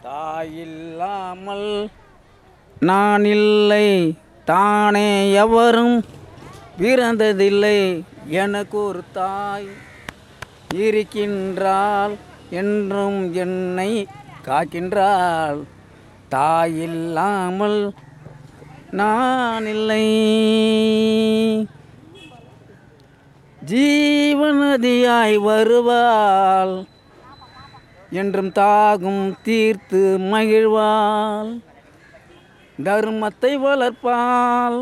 தாயில்லாமல் நான் இல்லை தானே எவரும் பிறந்ததில்லை எனக்கு ஒரு தாய் இருக்கின்றாள் என்றும் என்னை காக்கின்றாள் தாயில்லாமல் நான் இல்லை ஜீவநதியாய் வருவாள் என்றும் தாகும் தீர்த்து மகிழ்வாள் தர்மத்தை வளர்ப்பாள்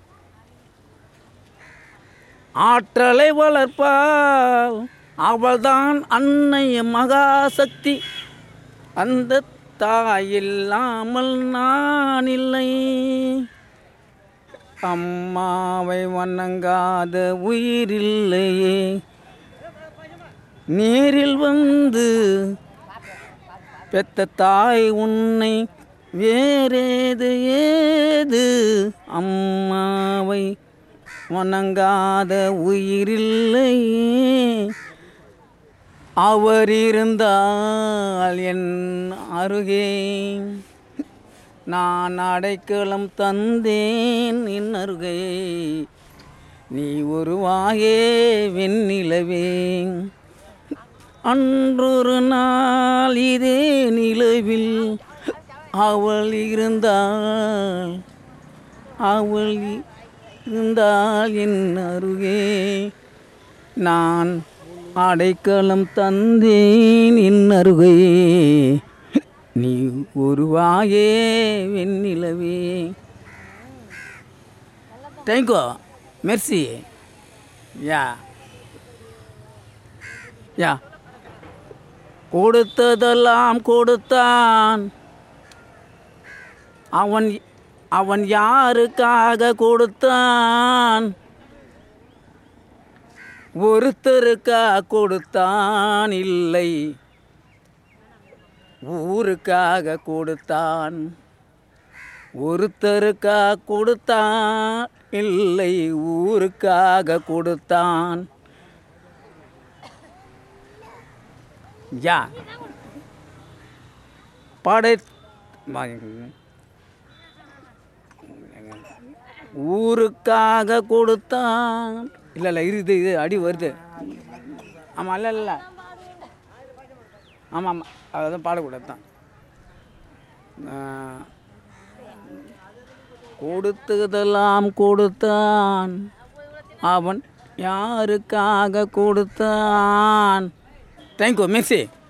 ஆற்றலை வளர்ப்பாள் அவள்தான் அன்னை மகாசக்தி அந்த தாயில்லாமல் நான் இல்லை அம்மாவை வணங்காத உயிரில்லையே நேரில் வந்து பெத்த தாய் உன்னை வேறேது ஏது அம்மாவை வணங்காத உயிரில்லையே அவர் இருந்தால் என் அருகே நான் அடைக்கலம் தந்தேன் என் அருகே நீ உருவாயே வெண்ணிலவே அன்றொரு நாள் இதே நிலவில் அவள் இருந்தாள் அவள் இருந்தால் என் அருகே நான் அடைக்கலம் தந்தேன் என் அருகே நீ உருவாயே வெண்ணிலவே தேங்க்யூ மெர்சி யா யா கொடுத்ததெல்லாம் கொடுத்தான் அவன் அவன் யாருக்காக கொடுத்தான் ஒருத்தருக்கா கொடுத்தான் இல்லை ஊருக்காக கொடுத்தான் ஒருத்தருக்கா கொடுத்தான் இல்லை ஊருக்காக கொடுத்தான் யா படை ஊருக்காக கொடுத்தான் இல்லை இல்லை இது இது அடி வருது ஆமாம் இல்லை இல்லை ஆமாம் ஆமாம் அதான் பாடக்கூடாது தான் கொடுத்ததெல்லாம் கொடுத்தான் அவன் யாருக்காக கொடுத்தான் தேங்க்யூ மெர்சி